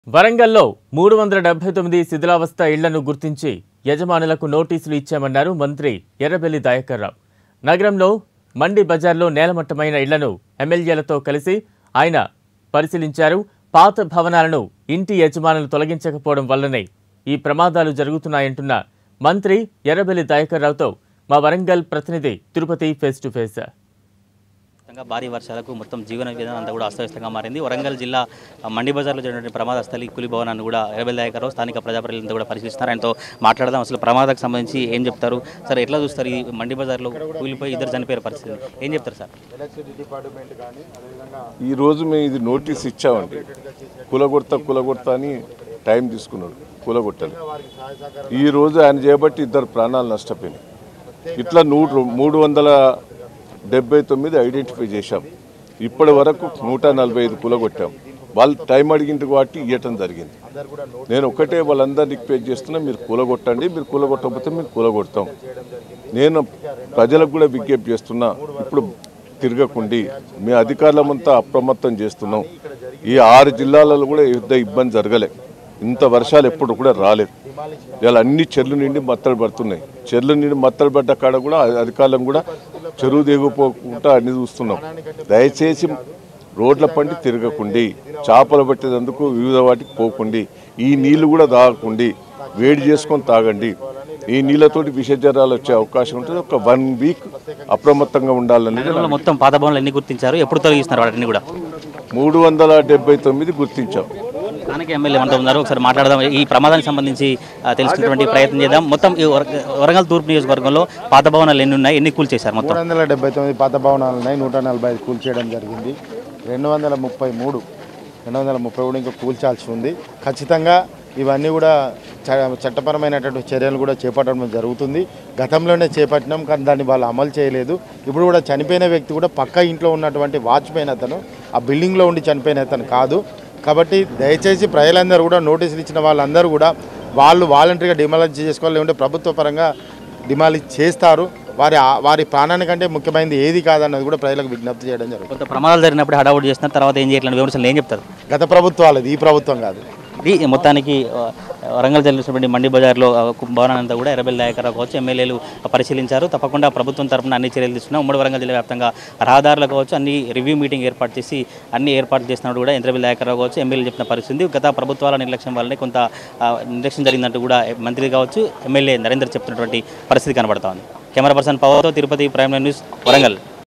వరంగల్లో మూడు వందల డెబ్బై తొమ్మిది శిథిలావస్థ ఇళ్లను గుర్తించి యజమానులకు నోటీసులు ఇచ్చామన్నారు మంత్రి ఎర్రబెల్లి దయాకర్ రావు నగరంలో మండి బజార్లో నేలమట్టమైన ఇళ్లను ఎమ్మెల్యేలతో కలిసి ఆయన పరిశీలించారు పాత భవనాలను ఇంటి యజమానులు తొలగించకపోవడం వల్లనే ఈ ప్రమాదాలు జరుగుతున్నాయంటున్న మంత్రి ఎర్రబెల్లి దయాకర్ రావుతో మా వరంగల్ ప్రతినిధి తిరుపతి ఫేస్ టు ఫేస్ మొత్తంగా భారీ వర్షాలకు మొత్తం జీవన విధానం అంతా కూడా అస్తవ్యస్తంగా మారింది వరంగల్ జిల్లా ఆ, మండి బజార్లో జరిగినటువంటి ప్రమాద స్థలి కూలి భవనాన్ని కూడా ఎరబెల్ నాయకరావు స్థానిక ప్రజాప్రతినిధులంతా కూడా పరిశీలిస్తున్నారు ఆయనతో మాట్లాడదాం అసలు ప్రమాదానికి సంబంధించి ఏం చెప్తారు సార్ ఎట్లా చూస్తారు ఈ మండి బజార్లో కూలిపోయి ఇద్దరు చనిపోయారు పరిస్థితి ఏం చెప్తారు సార్ ఈ రోజు మేము ఇది నోటీస్ ఇచ్చామండి కులగొడత కులగొడత అని టైం తీసుకున్నాడు కులగొట్టాలి ఈ రోజు ఆయన చేయబట్టి ఇద్దరు ప్రాణాలు నష్టపోయినాయి ఇట్లా నూట మూడు వందల డెబ్బై తొమ్మిది ఐడెంటిఫై చేశాం ఇప్పటి వరకు నూట నలభై ఐదు కులగొట్టాం వాళ్ళు టైం అడిగింది కాబట్టి ఇవ్వటం జరిగింది నేను ఒకటే వాళ్ళందరినీ రిక్వెస్ట్ చేస్తున్నా మీరు కూలగొట్టండి మీరు కూలగొట్టకపోతే మేము కూలగొడతాం నేను ప్రజలకు కూడా విజ్ఞప్తి చేస్తున్నా ఇప్పుడు తిరగకుండి మీ అధికారులమంతా అప్రమత్తం చేస్తున్నాం ఈ ఆరు జిల్లాలలో కూడా యుద్ధ ఇబ్బంది జరగలే ఇంత వర్షాలు ఎప్పుడు కూడా రాలేదు ఇలా అన్ని చెర్లు నిండి మత్తలు పడుతున్నాయి చెర్లు నిండి మత్తలు పడ్డ కాడ కూడా అధికారులను కూడా చెరువు దిగిపోకుండా అన్ని చూస్తున్నాం దయచేసి రోడ్ల పండి తిరగకుండి చేపలు పట్టేందుకు వివిధ వాటికి పోకుండి ఈ నీళ్లు కూడా తాగకుండి వేడి చేసుకొని తాగండి ఈ నీళ్ళతోటి విషజ్వరాలు వచ్చే అవకాశం ఉంటుంది ఒక వన్ వీక్ అప్రమత్తంగా ఉండాలనేది నగరంలో మొత్తం పాత భవనాలు ఎన్ని గుర్తించారు ఎప్పుడు తొలగిస్తున్నారు వాటిని కూడా మూడు వందల డెబ్బై తొమ్మిది గుర్తించాం స్థానిక ఎమ్మెల్యే మనతో ఉన్నారు ఒకసారి మాట్లాడదాం ఈ ప్రమాదానికి సంబంధించి ఆ, తెలుసుకునేటువంటి ప్రయత్నం చేద్దాం మొత్తం ఈ వర- వరంగల్ తూర్పు నియోజకవర్గంలో పాత భవనాలు ఎన్ని ఉన్నాయి ఎన్ని కూల్ చేశారు మొత్తం మూడు వందల డెబ్బై తొమ్మిది పాత భవనాలు ఉన్నాయి నూట నలభై ఐదు కూల్చేయడం జరిగింది రెండు వందల ముప్పై మూడు రెండు వందల ముప్పై మూడు ఇంకా కూల్చాల్సి ఉంది ఖచ్చితంగా ఇవన్నీ కూడా చ- చట్టపరమైనటువంటి చర్యలు కూడా చేపట్టడం జరుగుతుంది గతంలోనే చేపట్టినాం కానీ దాన్ని వాళ్ళు అమలు చేయలేదు ఇప్పుడు కూడా చనిపోయిన వ్యక్తి కూడా పక్క ఇంట్లో ఉన్నటువంటి వాచ్మెన్ అతను ఆ బిల్డింగ్లో ఉండి చనిపోయిన అతను కాదు కాబట్టి దయచేసి ప్రజలందరూ కూడా నోటీసులు ఇచ్చిన వాళ్ళందరూ కూడా వాళ్ళు వాలంటరీగా డిమాలిజ్ చేసుకోవాలి లేకుంటే ప్రభుత్వ పరంగా డిమాలిజ్ చేస్తారు వారి వారి ప్రాణానికంటే ముఖ్యమైనది ఏది కాదన్నది కూడా ప్రజలకు విజ్ఞప్తి చేయడం జరుగుతుంది కొంత ప్రమాదాలు జరిగినప్పుడు హడావుడి చేస్తున్నారు తర్వాత ఏం చేయట్లేదు విమర్శలు ఏం చెప్తారు గత ప్రభుత్వాలది ఈ ప్రభుత్వం కాదు ఇది మొత్తానికి ఆ, వరంగల్ జరిగినటువంటి మండి బజార్లో ఆ, భవనానంతా కూడా ఎర్రబెల్లి నాయకరావు కావచ్చు ఎమ్మెల్యేలు పరిశీలించారు తప్పకుండా ప్రభుత్వం తరపున అన్ని చర్యలు తీసుకున్నాం ఉమ్మడి వరంగల్ జిల్లా వ్యాప్తంగా రహదారులు కావచ్చు అన్ని రివ్యూ మీటింగ్ ఏర్పాటు చేసి అన్ని ఏర్పాటు చేసినప్పుడు కూడా ఎర్రబెల్లి నాయకరావు కావచ్చు ఎమ్మెల్యేలు చెప్పిన పరిస్థితి గత ప్రభుత్వాల నిర్లక్ష్యం వల్లనే కొంత ఆ, నిర్లక్ష్యం జరిగిందంటూ కూడా మంత్రి కావచ్చు ఎమ్మెల్యే నరేందర్ చెప్తున్నటువంటి పరిస్థితి కనబడతా ఉంది కెమెరా పర్సన్ పవర్తో తిరుపతి ప్రైమ్ న్యూస్ వరంగల్